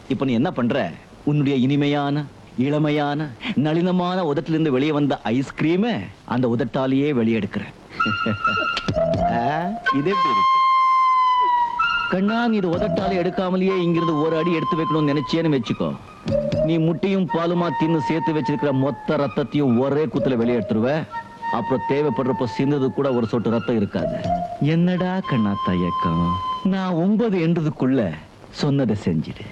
இப்ப நீ என்ன பண்ற உன்னுடைய இனிமையான இளமையான நளினமான உதட்டிலிருந்து வெளியே வந்த ஐஸ்கிரீம அந்த உதட்டாலேயே வெளியெடுக்கிற ஆ, இது எப்படி இருக்கு கண்ணா நீ இது உதட்டாலே எடுக்காமலேயே இங்கிருந்து ஒரு அடி எடுத்து வைக்கணும்னு நினைச்சேன்னு வச்சுக்கோ நீ முட்டையும் பாலுமா தின்னு சேர்த்து வச்சிருக்கிற மொத்த ரத்தத்தையும் ஒரே குத்துல வெளியே எடுத்துருவ அப்புறம் தேவைப்படுறப்ப சிந்தது கூட ஒரு சொட்டு ரத்தம் இருக்காது என்னடா கண்ணா தயக்கம் நான் ஒன்பது என்றதுக்குள்ள சொன்னதை செஞ்சிடு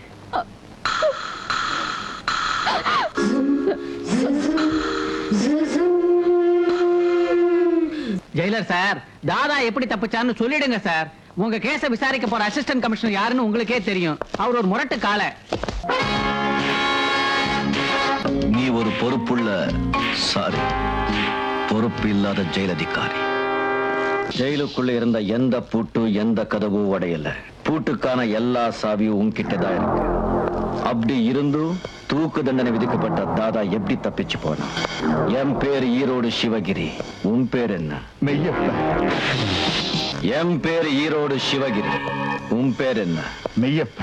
ஜெயிலர் சார் தாதா எப்படி தப்பிச்சான்னு சொல்லிடுங்க சார் உங்க கேஸ விசாரிக்க போற அசிஸ்டன்ட் கமிஷனர் யாருன்னு உங்களுக்கே தெரியும் அவர் ஒரு முரட்டு காலை நீ ஒரு பொறுப்புள்ள சாரி பொறுப்பு இல்லாத ஜெயில் அதிகாரி ஜெயிலுக்குள்ள இருந்த எந்த பூட்டு எந்த கதவும் உடையல பூட்டுக்கான எல்லா சாவியும் உன்கிட்ட தான் இருக்கு அப்படி இருந்தும் தூக்கு தண்டனை விதிக்கப்பட்ட தாதா எப்படி தப்பிச்சு போனான் என் பேர் ஈரோடு சிவகிரி உன் பேர் என்ன மெய்யப்ப என் பேர் ஈரோடு சிவகிரி உன் பேர் என்ன மெய்யப்ப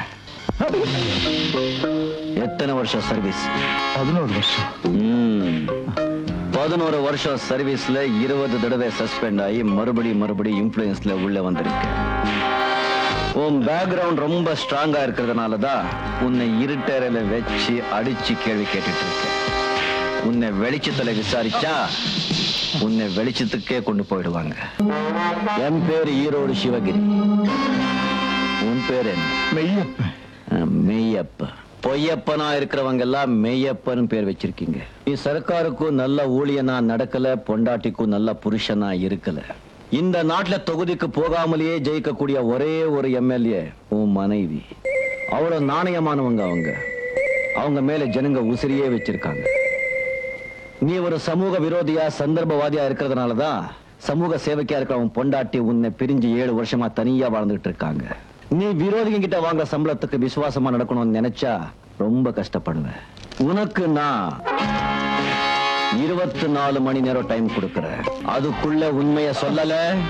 எத்தனை வருஷம் சர்வீஸ் பதினோரு வருஷம் ம். பதினோரு வருஷம் சர்வீஸ்ல இருபது தடவை சஸ்பெண்ட் ஆகி மறுபடி மறுபடி இன்ஃபுளுன்ஸ்ல உள்ள வந்திருக்க உன் பேக்ரவுண்ட் ரொம்ப ஸ்ட்ராங்கா இருக்கிறதுனால தான் உன்னை இருட்டறையில வச்சு அடிச்சு கேள்வி கேட்டுட்டு இருக்க உன்னை வெளிச்சத்துல விசாரிச்சா உன்னை வெளிச்சத்துக்கே கொண்டு போயிடுவாங்க என் பேர் ஈரோடு சிவகிரி உன் பேர் என்ன மெய்யப்ப அஹ், மெய்யப்ப பொய்யப்பனா இருக்கிறவங்க எல்லாம் மெய்யப்பன் பேர் வச்சிருக்கீங்க நீ சர்க்காருக்கும் நல்ல ஊழியனா நடக்கல பொண்டாட்டிக்கும் நல்ல புருஷனா இருக்கல இந்த நாட்டுல தொகுதிக்கு போகாமலேயே ஜெயிக்கக்கூடிய ஒரே ஒரு எம்எல்ஏ உன் மனைவி அவ்வளவு நாணயமானவங்க அவங்க அவங்க மேல ஜனங்க உசிரியே வச்சிருக்காங்க நீ ஒரு சமூக விரோதியா சந்தர்ப்பவாதியா இருக்கிறதுனாலதான் சமூக சேவைக்கா இருக்கிற உன் பொண்டாட்டி உன்னை பிரிஞ்சு ஏழு வருஷமா தனியா வாழ்ந்துட்டு இருக்காங்க நீ விரோதிங்க கிட்ட வாங்குற சம்பளத்துக்கு விசுவாசமா நடக்கணும்னு நினைச்சா ரொம்ப கஷ்டப்படுவ உனக்கு நான் இருபத்தி நாலு மணி நேரம் டைம் கொடுக்கறேன் அதுக்குள்ள உண்மைய சொல்லல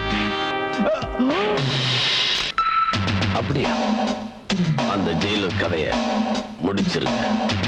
அப்படியா அந்த ஜெயிலர் கதைய முடிச்சிருங்க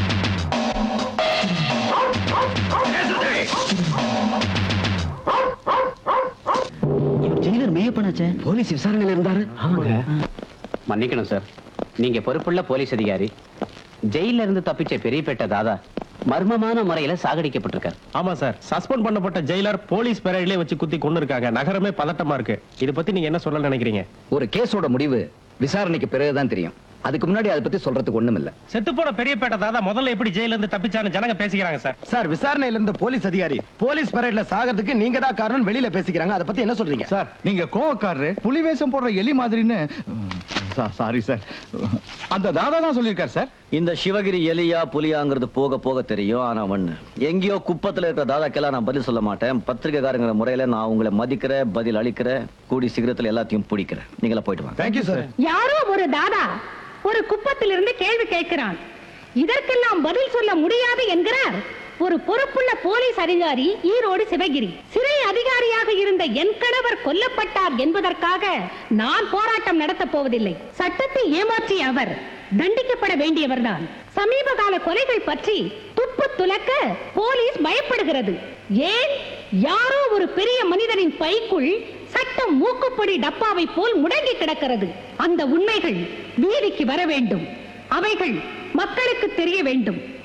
ஜெயிலர் மெய்யப்பனாச்சே போலீஸ் விசாரணையில இருந்தாரு மன்னிக்கணும் சார் நீங்க பொறுப்புள்ள போலீஸ் அதிகாரி ஜெயில இருந்து தப்பிச்ச பெரியப்பேட்ட தாதா மர்மமான முறையில சாகடிக்கப்பட்டிருக்கார் ஆமா சார் சஸ்பெண்ட் பண்ணப்பட்ட ஜெயிலர் போலீஸ் பெரேட்லயே வச்சு குத்தி கொண்டு இருக்காங்க நகரமே பதட்டமா இருக்கு இத பத்தி நீங்க என்ன சொல்ல நினைக்கிறீங்க ஒரு கேஸோட முடிவு விசாரணைக்கு பிறகுதான் தெரியும் அதுக்கு முன்னாடி அதை பத்தி சொல்றதுக்கு ஒண்ணும் இல்ல செத்து போன பெரியப்பேட்டை தாதா முதல்ல எப்படி ஜெயில இருந்து தப்பிச்சான்னு ஜனங்க பேசிக்கிறாங்க சார் சார் விசாரணையில இருந்த போலீஸ் அதிகாரி போலீஸ் பரேட்ல சாகிறதுக்கு நீங்க தான் காரணம் வெளியில பேசிக்கிறாங்க அதை பத்தி என்ன சொல்றீங்க சார் நீங்க கோவக்காரரு புலி வேஷம் போடுற எலி மாதிரின்னு சாரி சார் அந்த தாதா தான் சொல்லியிருக்காரு சார் இந்த சிவகிரி எலியா புலியாங்கிறது போக போக தெரியும் ஆனா ஒண்ணு எங்கேயோ குப்பத்துல இருக்கிற தாதாக்கெல்லாம் நான் பதில் சொல்ல மாட்டேன் பத்திரிகைக்காரங்கிற முறையில நான் உங்களை மதிக்கிறேன் பதில் அளிக்கிறேன் கூடி சீக்கிரத்துல எல்லாத்தையும் பிடிக்கிறேன் நீங்களா போயிட்டு வாங்க தேங்க்யூ சார் யாரோ ஒரு தாதா ஒரு குப்பத்திலிருந்து கேள்வி கேட்கிறான் இதற்கெல்லாம் பதில் சொல்ல முடியாது என்கிறார் ஒரு பொறுப்புள்ள போலீஸ் அதிகாரி ஈரோடு சிவகிரி சிறை அதிகாரியாக இருந்த என் கணவர் கொல்லப்பட்டார் என்பதற்காக நான் போராட்டம் நடத்தப் போவதில்லை சட்டத்தை ஏமாற்றிய அவர் தண்டிக்கப்பட வேண்டியவர்தான் சமீப கால கொலைகள் பற்றி துப்பு துலக்க போலீஸ் பயப்படுகிறது ஏன் யாரோ ஒரு பெரிய மனிதனின் பைக்குள் சட்டம் மூக்குப்பொடி டப்பாவை போல் முடங்கி கிடக்கிறது அந்த உண்மைகள் வீதிக்கு வர வேண்டும் அவைகள் மக்களுக்கு தெரிய வேண்டும்